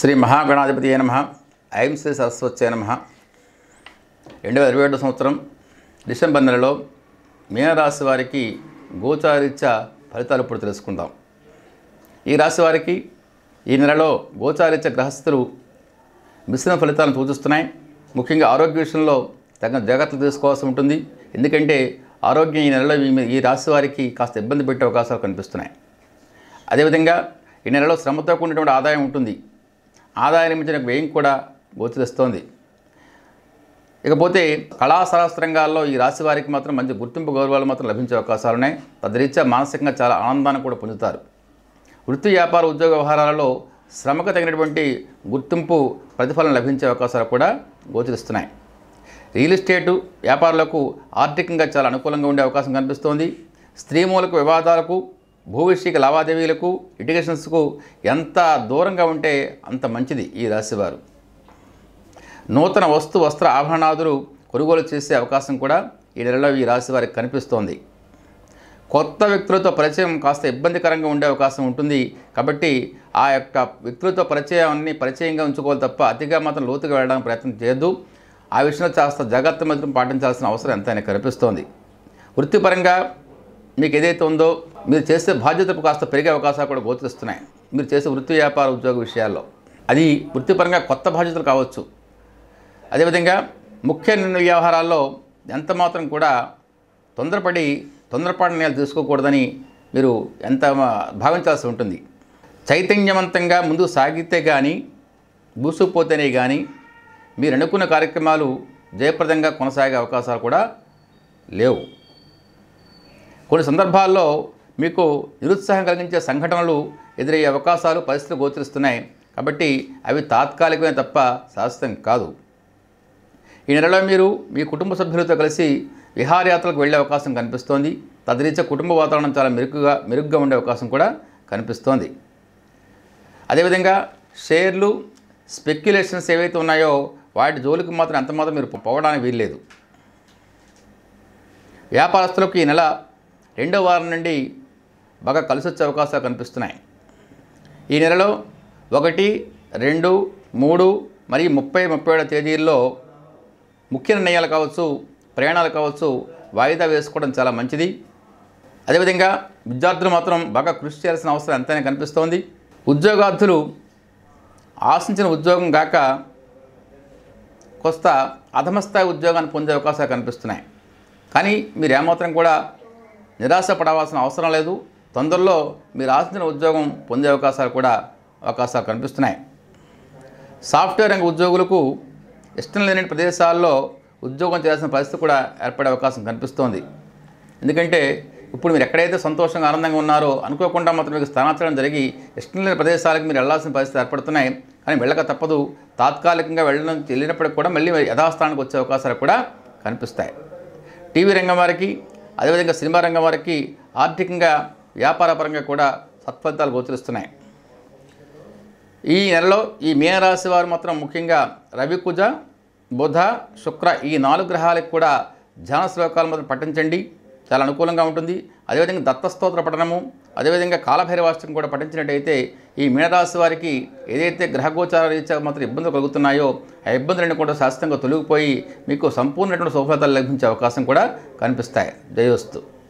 శ్రీ మహాగణాధిపతి నమ ఐం శ్రీ సరస్వత్యే నమ రెండు వేల ఇరవై ఏడు సంవత్సరం డిసెంబర్ నెలలో మీనరాశి వారికి గోచారీత్యా ఫలితాలు ఇప్పుడు తెలుసుకుందాం ఈ రాశి వారికి ఈ నెలలో గోచారీత్య గ్రహస్థులు మిశ్రమ ఫలితాలను సూచిస్తున్నాయి ముఖ్యంగా ఆరోగ్య విషయంలో తగిన జాగ్రత్తలు తీసుకోవాల్సి ఉంటుంది ఎందుకంటే ఆరోగ్యం ఈ నెలలో ఈ- ఈ రాశి వారికి కాస్త ఇబ్బంది పెట్టే అవకాశాలు కనిపిస్తున్నాయి అదేవిధంగా ఈ నెలలో శ్రమతో కూడినటువంటి ఆదాయం ఉంటుంది ఆదాయాన్ని మించిన వ్యయం కూడా గోచరిస్తోంది ఇకపోతే కళా శాస్త్ర రంగాల్లో ఈ రాశి వారికి మాత్రం మంచి గుర్తింపు గౌరవాలు మాత్రం లభించే అవకాశాలు ఉన్నాయి తదరీత్యా మానసికంగా చాలా ఆనందాన్ని కూడా పొందుతారు వృత్తి వ్యాపార ఉద్యోగ వ్యవహారాలలో శ్రమకు తగినటువంటి గుర్తింపు ప్రతిఫలం లభించే అవకాశాలు కూడా గోచరిస్తున్నాయి రియల్ ఎస్టేటు వ్యాపారులకు ఆర్థికంగా చాలా అనుకూలంగా ఉండే అవకాశం కనిపిస్తోంది స్త్రీ మూలక వివాదాలకు భూవిషయిక లావాదేవీలకు లిటిగేషన్స్కు ఎంత దూరంగా ఉంటే అంత మంచిది ఈ రాశివారు నూతన వస్తు వస్త్ర ఆభరణాదులు కొనుగోలు చేసే అవకాశం కూడా ఈ నెలలో ఈ రాశి వారికి కనిపిస్తోంది కొత్త వ్యక్తులతో పరిచయం కాస్త ఇబ్బందికరంగా ఉండే అవకాశం ఉంటుంది కాబట్టి ఆ యొక్క వ్యక్తులతో పరిచయాన్ని పరిచయంగా ఉంచుకోవాలి తప్ప అతిగా మాత్రం లోతుగా వెళ్ళడానికి ప్రయత్నం చేయొద్దు ఆ విషయంలో కాస్త జాగ్రత్త మాత్రం పాటించాల్సిన అవసరం ఎంతైనా కనిపిస్తోంది వృత్తిపరంగా మీకు ఏదైతే ఉందో మీరు చేసే బాధ్యతలు కాస్త పెరిగే అవకాశాలు కూడా గోచరిస్తున్నాయి మీరు చేసే వృత్తి వ్యాపార ఉద్యోగ విషయాల్లో అది వృత్తిపరంగా కొత్త బాధ్యతలు కావచ్చు అదేవిధంగా ముఖ్య నిర్ణయ వ్యవహారాల్లో ఎంత మాత్రం కూడా తొందరపడి తొందరపాటు నిర్ణయాలు తీసుకోకూడదని మీరు ఎంత మ- భావించాల్సి ఉంటుంది చైతన్యవంతంగా ముందుకు సాగితే కానీ దూసుకుపోతేనే కానీ మీరు అనుకున్న కార్యక్రమాలు జయప్రదంగా కొనసాగే అవకాశాలు కూడా లేవు కొన్ని సందర్భాల్లో మీకు నిరుత్సాహం కలిగించే సంఘటనలు ఎదురయ్యే అవకాశాలు పరిస్థితులు గోచరిస్తున్నాయి కాబట్టి అవి తాత్కాలికమే తప్ప శాశ్వతం కాదు ఈ నెలలో మీరు మీ కుటుంబ సభ్యులతో కలిసి విహారయాత్రలకు వెళ్ళే అవకాశం కనిపిస్తోంది తదరీత్యా కుటుంబ వాతావరణం చాలా మెరుగుగా మెరుగ్గా ఉండే అవకాశం కూడా కనిపిస్తోంది అదేవిధంగా షేర్లు స్పెక్యులేషన్స్ ఏవైతే ఉన్నాయో వాటి జోలికి మాత్రం ఎంత మాత్రం మీరు పోవడానికి వీల్లేదు వ్యాపారస్తులకు ఈ నెల రెండో వారం నుండి బాగా కలిసి వచ్చే అవకాశాలు కనిపిస్తున్నాయి ఈ నెలలో ఒకటి రెండు మూడు మరియు ముప్పై ముప్పై ఏడో తేదీల్లో ముఖ్య నిర్ణయాలు కావచ్చు ప్రయాణాలు కావచ్చు వాయిదా వేసుకోవడం చాలా మంచిది అదేవిధంగా విద్యార్థులు మాత్రం బాగా కృషి చేయాల్సిన అవసరం ఎంతైనా కనిపిస్తోంది ఉద్యోగార్థులు ఆశించిన ఉద్యోగం కాక కొస్త అధమస్థాయి ఉద్యోగాన్ని పొందే అవకాశాలు కనిపిస్తున్నాయి కానీ మీరు ఏమాత్రం కూడా నిరాశ పడవలసిన అవసరం లేదు తొందరలో మీరు ఆశించిన ఉద్యోగం పొందే అవకాశాలు కూడా అవకాశాలు కనిపిస్తున్నాయి సాఫ్ట్వేర్ రంగ ఉద్యోగులకు ఇష్టం లేని ప్రదేశాల్లో ఉద్యోగం చేయాల్సిన పరిస్థితి కూడా ఏర్పడే అవకాశం కనిపిస్తోంది ఎందుకంటే ఇప్పుడు మీరు ఎక్కడైతే సంతోషంగా ఆనందంగా ఉన్నారో అనుకోకుండా మాత్రం మీకు స్థానాంతరం జరిగి ఇష్టం లేని ప్రదేశాలకు మీరు వెళ్ళాల్సిన పరిస్థితి ఏర్పడుతున్నాయి కానీ వెళ్ళక తప్పదు తాత్కాలికంగా వెళ్ళడం వెళ్ళినప్పటికి కూడా మళ్ళీ యథాస్థానానికి వచ్చే అవకాశాలు కూడా కనిపిస్తాయి టీవీ రంగం వారికి అదేవిధంగా సినిమా రంగం వారికి ఆర్థికంగా వ్యాపారపరంగా కూడా సత్ఫలితాలు గోచరిస్తున్నాయి ఈ నెలలో ఈ మీనరాశి వారు మాత్రం ముఖ్యంగా రవి కుజ బుధ శుక్ర ఈ నాలుగు గ్రహాలకు కూడా ధ్యాన శ్లోకాలు మాత్రం పఠించండి చాలా అనుకూలంగా ఉంటుంది అదేవిధంగా దత్తస్తోత్ర పఠనము అదేవిధంగా కాలభైరవాష్టం కూడా పఠించినట్టయితే ఈ మీనరాశి వారికి ఏదైతే గ్రహగోచార రీత్యా మాత్రం ఇబ్బందులు కలుగుతున్నాయో ఆ ఇబ్బందులన్నీ కూడా శాశ్వతంగా తొలగిపోయి మీకు సంపూర్ణటువంటి శుభఫలితాలు లభించే అవకాశం కూడా కనిపిస్తాయి జయోస్తు